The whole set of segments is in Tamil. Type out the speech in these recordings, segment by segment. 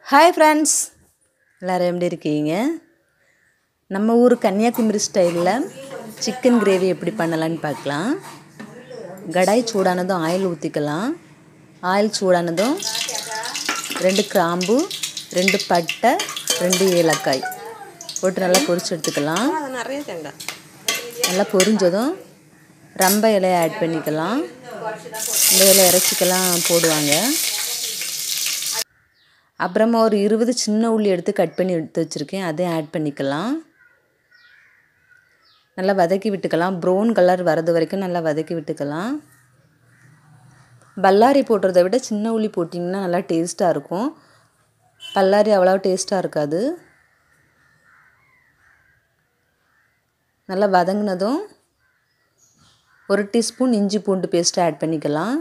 ஹாய் ஃப்ரெண்ட்ஸ் எல்லோரும் எப்படி இருக்கீங்க நம்ம ஊர் கன்னியாகுமரி ஸ்டைலில் சிக்கன் கிரேவி எப்படி பண்ணலான்னு பார்க்கலாம் கடாய் சூடானதும் ஆயில் ஊற்றிக்கலாம் ஆயில் சூடானதும் ரெண்டு கிராம்பு ரெண்டு பட்டை ரெண்டு ஏலக்காய் போட்டு நல்லா பொரிச்சு எடுத்துக்கலாம் நிறைய தேங்காய் நல்லா பொரிஞ்சதும் ரம்ப இலையை ஆட் பண்ணிக்கலாம் இந்த இலை இறைச்சிக்கெல்லாம் போடுவாங்க அப்புறமா ஒரு இருபது சின்ன உள்ளி எடுத்து கட் பண்ணி எடுத்து வச்சுருக்கேன் அதையும் ஆட் பண்ணிக்கலாம் நல்லா வதக்கி விட்டுக்கலாம் ப்ரௌன் கலர் வரது வரைக்கும் நல்லா வதக்கி விட்டுக்கலாம் பல்லாரி போடுறத விட சின்ன உள்ளி போட்டிங்கன்னா நல்லா டேஸ்ட்டாக இருக்கும் பல்லாரி அவ்வளோ டேஸ்ட்டாக இருக்காது நல்லா வதங்கினதும் ஒரு டீஸ்பூன் இஞ்சி பூண்டு பேஸ்ட்டு ஆட் பண்ணிக்கலாம்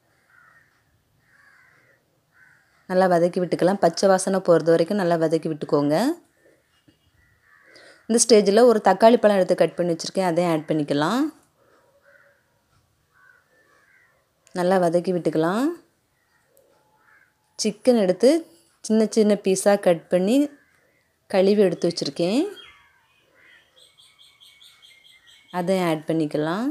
நல்லா வதக்கி விட்டுக்கலாம் பச்சை வாசனை போகிறது வரைக்கும் நல்லா வதக்கி விட்டுக்கோங்க இந்த ஸ்டேஜில் ஒரு தக்காளி பழம் எடுத்து கட் பண்ணி வச்சுருக்கேன் அதையும் ஆட் பண்ணிக்கலாம் நல்லா வதக்கி விட்டுக்கலாம் சிக்கன் எடுத்து சின்ன சின்ன பீஸாக கட் பண்ணி கழுவி எடுத்து வச்சுருக்கேன் அதையும் ஆட் பண்ணிக்கலாம்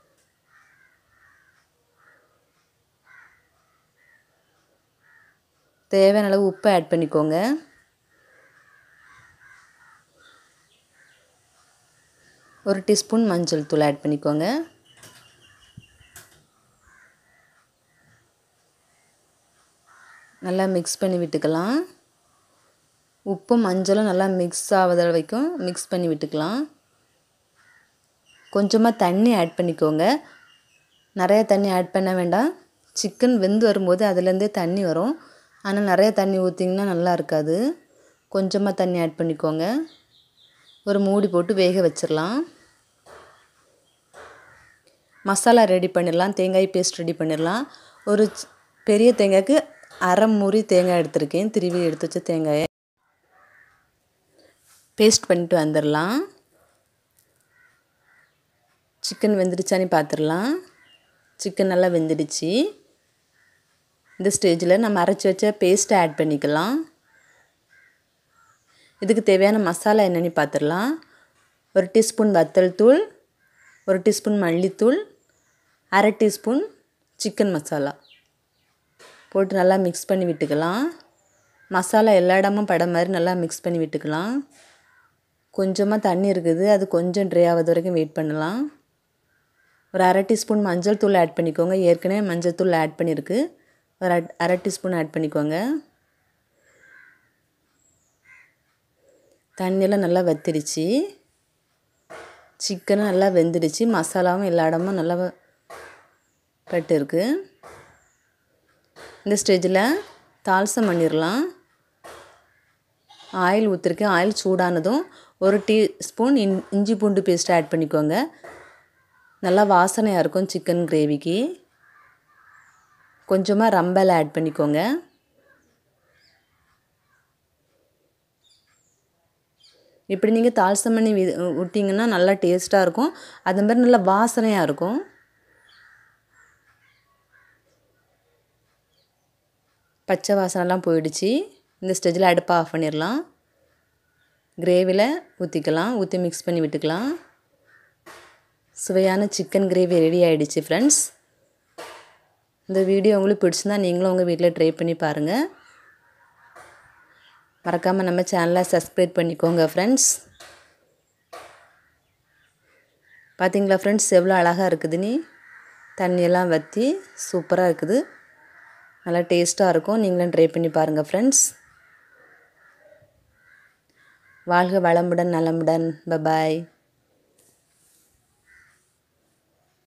தேவையான அளவு உப்பு ஆட் பண்ணிக்கோங்க ஒரு டீஸ்பூன் மஞ்சள் தூள் ஆட் பண்ணிக்கோங்க நல்லா மிக்ஸ் பண்ணி விட்டுக்கலாம் உப்பும் மஞ்சளும் நல்லா மிக்ஸ் ஆகுத வரைக்கும் மிக்ஸ் பண்ணி விட்டுக்கலாம் கொஞ்சமாக தண்ணி ஆட் பண்ணிக்கோங்க நிறைய தண்ணி ஆட் பண்ண வேண்டாம் சிக்கன் வெந்து வரும்போது அதுலேருந்தே தண்ணி வரும் ஆனால் நிறைய தண்ணி ஊற்றிங்கன்னா நல்லா இருக்காது கொஞ்சமாக தண்ணி ஆட் பண்ணிக்கோங்க ஒரு மூடி போட்டு வேக வச்சிடலாம் மசாலா ரெடி பண்ணிடலாம் தேங்காய் பேஸ்ட் ரெடி பண்ணிடலாம் ஒரு பெரிய தேங்காய்க்கு அரை மூறி தேங்காய் எடுத்திருக்கேன் திருவி எடுத்து வச்ச தேங்காயை பேஸ்ட் பண்ணிட்டு வந்துடலாம் சிக்கன் வெந்துடுச்சான்னு பார்த்துடலாம் சிக்கன் நல்லா வெந்துடுச்சு இந்த ஸ்டேஜில் நம்ம அரைச்சி வச்ச பேஸ்ட்டை ஆட் பண்ணிக்கலாம் இதுக்கு தேவையான மசாலா என்னென்னு பார்த்துடலாம் ஒரு டீஸ்பூன் வத்தல் தூள் ஒரு டீஸ்பூன் மல்லித்தூள் அரை டீஸ்பூன் சிக்கன் மசாலா போட்டு நல்லா மிக்ஸ் பண்ணி விட்டுக்கலாம் மசாலா எல்லா இடமும் பட மாதிரி நல்லா மிக்ஸ் பண்ணி விட்டுக்கலாம் கொஞ்சமாக தண்ணி இருக்குது அது கொஞ்சம் ட்ரை ஆகிறது வரைக்கும் வெயிட் பண்ணலாம் ஒரு அரை டீஸ்பூன் மஞ்சள் தூள் ஆட் பண்ணிக்கோங்க ஏற்கனவே மஞ்சள் தூள் ஆட் பண்ணியிருக்கு ஒரு அரை டீஸ்பூன் ஆட் பண்ணிக்கோங்க தண்ணியெல்லாம் நல்லா வத்திடுச்சு சிக்கனும் நல்லா வெந்துடுச்சு மசாலாவும் எல்லா இடமும் நல்லா பட்டு இருக்கு இந்த ஸ்டேஜில் தால்சம் பண்ணிடலாம் ஆயில் ஊற்றிருக்கேன் ஆயில் சூடானதும் ஒரு டீஸ்பூன் இன் இஞ்சி பூண்டு பேஸ்ட் ஆட் பண்ணிக்கோங்க நல்லா வாசனையாக இருக்கும் சிக்கன் கிரேவிக்கு கொஞ்சமாக ரம்பல் ஆட் பண்ணிக்கோங்க இப்படி நீங்கள் தால்சம் பண்ணி வி விட்டிங்கன்னா நல்லா டேஸ்ட்டாக இருக்கும் அது மாதிரி நல்லா வாசனையாக இருக்கும் பச்சை வாசனைலாம் போயிடுச்சு இந்த ஸ்டேஜில் அடுப்பை ஆஃப் பண்ணிடலாம் கிரேவியில் ஊற்றிக்கலாம் ஊற்றி மிக்ஸ் பண்ணி விட்டுக்கலாம் சுவையான சிக்கன் கிரேவி ரெடி ஆகிடுச்சு ஃப்ரெண்ட்ஸ் இந்த வீடியோ உங்களுக்கு பிடிச்சிருந்தா நீங்களும் உங்கள் வீட்டில் ட்ரை பண்ணி பாருங்கள் மறக்காமல் நம்ம சேனலை சப்ஸ்கிரைப் பண்ணிக்கோங்க ஃப்ரெண்ட்ஸ் பார்த்தீங்களா ஃப்ரெண்ட்ஸ் எவ்வளோ அழகாக இருக்குதுன்னு தண்ணியெல்லாம் வற்றி சூப்பராக இருக்குது நல்லா டேஸ்ட்டாக இருக்கும் நீங்களும் ட்ரை பண்ணி பாருங்கள் ஃப்ரெண்ட்ஸ் வாழ்க வளமுடன் நலமுடன் பபாய்